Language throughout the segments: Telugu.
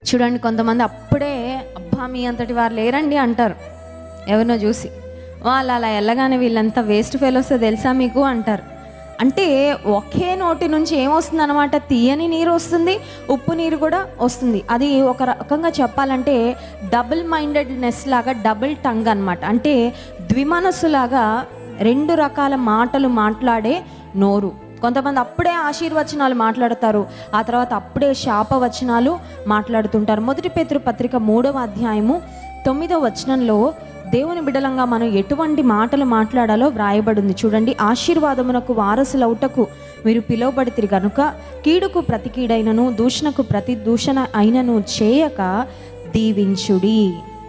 చూడండి కొంతమంది అప్పుడే అబ్బా మీ అంతటి వారు లేరండి అంటారు ఎవరినో చూసి వాళ్ళు అలా వెళ్ళగానే వీళ్ళంతా వేస్ట్ ఫెలోస్ తెలుసా మీకు అంటారు అంటే ఒకే నోటి నుంచి ఏమొస్తుంది అనమాట తీయని నీరు వస్తుంది ఉప్పు నీరు కూడా వస్తుంది అది ఒక రకంగా చెప్పాలంటే డబుల్ మైండెడ్నెస్ లాగా డబుల్ టంగ్ అనమాట అంటే ద్విమనస్సులాగా రెండు రకాల మాటలు మాట్లాడే నోరు కొంతమంది అప్పుడే ఆశీర్వచనాలు మాట్లాడతారు ఆ తర్వాత అప్పుడే శాపవచనాలు మాట్లాడుతుంటారు మొదటి పేతృ పత్రిక మూడవ అధ్యాయము తొమ్మిదవ వచనంలో దేవుని బిడలంగా మనం ఎటువంటి మాటలు మాట్లాడాలో వ్రాయబడింది చూడండి ఆశీర్వాదమునకు వారసులవుటకు మీరు పిలువబడితిరి గనుక కీడుకు ప్రతి కీడైనను దూషణకు ప్రతి దూషణ అయినను చేయక దీవించుడి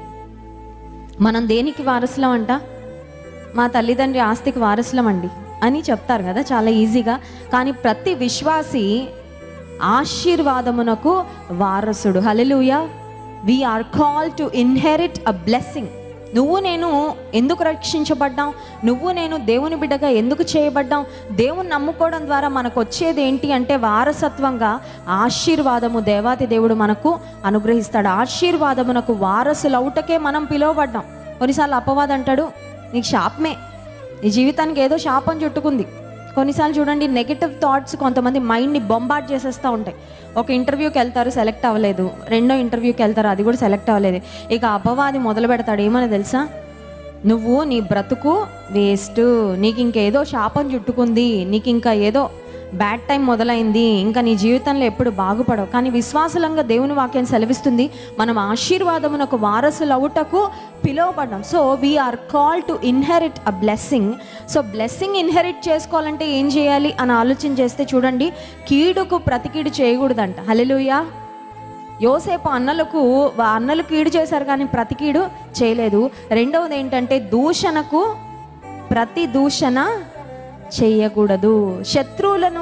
మనం దేనికి వారసులం అంట మా తల్లిదండ్రి ఆస్తికి వారసులం అండి అని చెప్తారు కదా చాలా ఈజీగా కానీ ప్రతి విశ్వాసి ఆశీర్వాదమునకు వారసుడు hallelujah we are call to inherit a blessing నువ్వు నేను ఎందుకు రక్షించబడ్డాం నువ్వు నేను దేవుని బిడ్డగా ఎందుకు చేయబడ్డాం దేవుని నమ్ముకోవడం ద్వారా మనకు వచ్చేది ఏంటి అంటే వారసత్వంగా ఆశీర్వాదము దేవాతి దేవుడు మనకు అనుగ్రహిస్తాడు ఆశీర్వాదమునకు వారసులవుటకే మనం పిలువబడ్డాం కొన్నిసార్లు అపవాదం అంటాడు నీకు శాపమే నీ జీవితానికి ఏదో శాపం చుట్టుకుంది కొన్నిసార్లు చూడండి నెగిటివ్ థాట్స్ కొంతమంది మైండ్ని బొంబాట్ చేసేస్తూ ఉంటాయి ఒక ఇంటర్వ్యూకి వెళ్తారు సెలెక్ట్ అవ్వలేదు రెండో ఇంటర్వ్యూకి వెళ్తారు అది కూడా సెలెక్ట్ అవ్వలేదు ఇక అపవాది మొదలు పెడతాడు ఏమని తెలుసా నువ్వు నీ బ్రతుకు వేస్ట్ నీకు ఇంకేదో శాపం చుట్టుకుంది నీకు ఇంకా ఏదో బ్యాడ్ టైం మొదలైంది ఇంకా నీ జీవితంలో ఎప్పుడు బాగుపడవు కానీ విశ్వాసలంగా దేవుని వాక్యం సెలవిస్తుంది మనం ఆశీర్వాదమునకు వారసులు అవుటకు పిలువబడ్డాం so we are call to inherit a blessing so blessing inherit చేసుకోవాలంటే ఏం చేయాలి అని ఆలోచన చేస్తే చూడండి కీడుకు ప్రతికీడు చేయకూడదంట హలెలుయా యోసేపు అన్నలకు వా- అన్నలు కీడు చేశారు కానీ ప్రతికీడు చేయలేదు రెండవది ఏంటంటే దూషణకు ప్రతి దూషణ చేయకూడదు శత్రువులను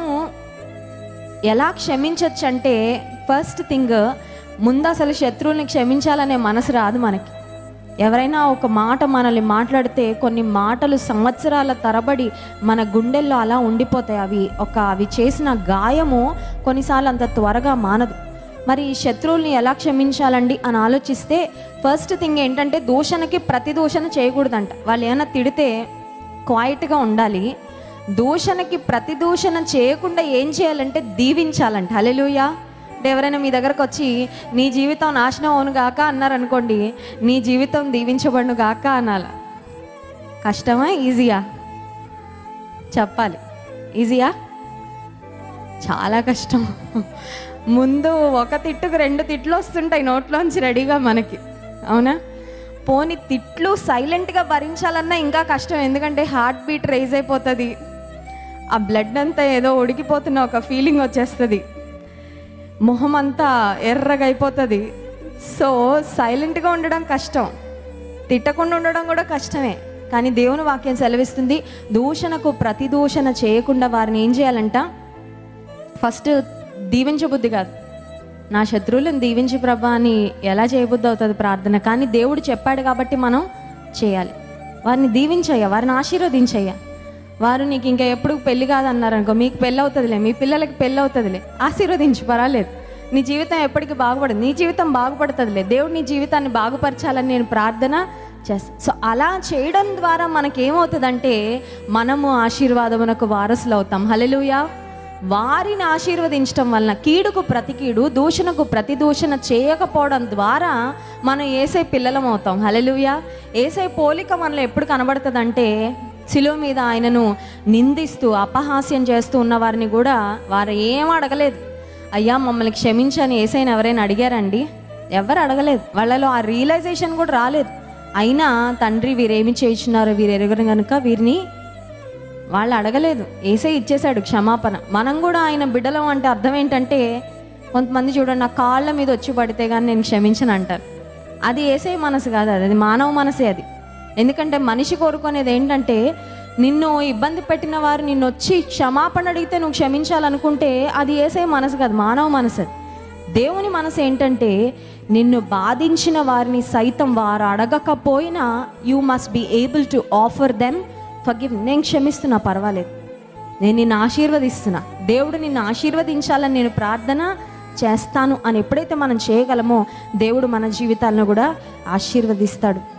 ఎలా క్షమించవచ్చు అంటే ఫస్ట్ థింగ్ ముందు అసలు శత్రువుల్ని క్షమించాలనే మనసు రాదు మనకి ఎవరైనా ఒక మాట మనల్ని మాట్లాడితే కొన్ని మాటలు సంవత్సరాల తరబడి మన గుండెల్లో అలా ఉండిపోతాయి అవి ఒక అవి చేసిన గాయము కొన్నిసార్లు అంత త్వరగా మానదు మరి ఈ శత్రువుల్ని ఎలా క్షమించాలండి అని ఆలోచిస్తే ఫస్ట్ థింగ్ ఏంటంటే దూషణకి ప్రతి దూషణ చేయకూడదంట వాళ్ళు ఏమైనా తిడితే క్వైట్గా ఉండాలి దూషణకి ప్రతి దూషణ చేయకుండా ఏం చేయాలంటే దీవించాలంట హలెలుయా అంటే ఎవరైనా మీ దగ్గరకు వచ్చి నీ జీవితం నాశనం అవును గాక అన్నారనుకోండి నీ జీవితం దీవించబడును గాక అనాల కష్టమా ఈజీయా చెప్పాలి ఈజీయా చాలా కష్టం ముందు ఒక తిట్టుకు రెండు తిట్లు వస్తుంటాయి నోట్లోంచి రెడీగా మనకి అవునా పోని తిట్లు సైలెంట్గా భరించాలన్నా ఇంకా కష్టం ఎందుకంటే హార్ట్ బీట్ రైజ్ అయిపోతుంది ఆ బ్లడ్ అంతా ఏదో ఉడికిపోతున్న ఒక ఫీలింగ్ వచ్చేస్తుంది మొహం అంతా ఎర్రగా అయిపోతుంది సో సైలెంట్గా ఉండడం కష్టం తిట్టకుండా ఉండడం కూడా కష్టమే కానీ దేవుని వాక్యం సెలవిస్తుంది దూషణకు ప్రతి దూషణ చేయకుండా వారిని ఏం చేయాలంట ఫస్ట్ దీవించబుద్ధి కాదు నా శత్రువులను దీవించి ప్రభా అని ఎలా చేయబుద్ధి అవుతుంది ప్రార్థన కానీ దేవుడు చెప్పాడు కాబట్టి మనం చేయాలి వారిని దీవించయ్యా వారిని ఆశీర్వదించయ్యా వారు నీకు ఇంకా ఎప్పుడు పెళ్లి కాదన్నారు అనుకో మీకు పెళ్ళి అవుతుందిలే మీ పిల్లలకి పెళ్ళి అవుతుందిలే ఆశీర్వదించు పర్వాలేదు నీ జీవితం ఎప్పటికీ బాగుపడదు నీ జీవితం బాగుపడుతుందిలే దేవుడు నీ జీవితాన్ని బాగుపరచాలని నేను ప్రార్థన చేస్తాను సో అలా చేయడం ద్వారా మనకేమవుతుందంటే మనము ఆశీర్వాదమునకు వారసులు అవుతాం హలెలుయా వారిని ఆశీర్వదించడం వలన కీడుకు ప్రతి కీడు దూషణకు ప్రతి దూషణ చేయకపోవడం ద్వారా మనం ఏసై పిల్లలం అవుతాం హలెలుయా ఏసై పోలిక మనలో ఎప్పుడు కనబడుతుందంటే శిలువ మీద ఆయనను నిందిస్తూ అపహాస్యం చేస్తూ ఉన్న వారిని కూడా వారు ఏం అడగలేదు అయ్యా మమ్మల్ని క్షమించని ఏసైని ఎవరైనా అడిగారండి ఎవరు అడగలేదు వాళ్ళలో ఆ రియలైజేషన్ కూడా రాలేదు అయినా తండ్రి వీరేమి చేయించున్నారు వీరు ఎరగరు కనుక వీరిని వాళ్ళు అడగలేదు ఏసై ఇచ్చేశాడు క్షమాపణ మనం కూడా ఆయన బిడ్డలం అంటే అర్థం ఏంటంటే కొంతమంది చూడండి నా కాళ్ళ మీద వచ్చి పడితే కానీ నేను క్షమించను అంటారు అది ఏసై మనసు కాదు అది అది మానవ మనసే అది ఎందుకంటే మనిషి కోరుకునేది ఏంటంటే నిన్ను ఇబ్బంది పెట్టిన వారు నిన్ను వచ్చి క్షమాపణ అడిగితే నువ్వు క్షమించాలనుకుంటే అది ఏసై మనసు కాదు మానవ మనసు అది దేవుని మనసు ఏంటంటే నిన్ను బాధించిన వారిని సైతం వారు అడగకపోయినా you must be able to offer them forgive నేను క్షమిస్తున్నా పర్వాలేదు నేను నిన్ను ఆశీర్వదిస్తున్నా దేవుడు నిన్ను ఆశీర్వదించాలని నేను ప్రార్థన చేస్తాను అని ఎప్పుడైతే మనం చేయగలమో దేవుడు మన జీవితాలను కూడా ఆశీర్వదిస్తాడు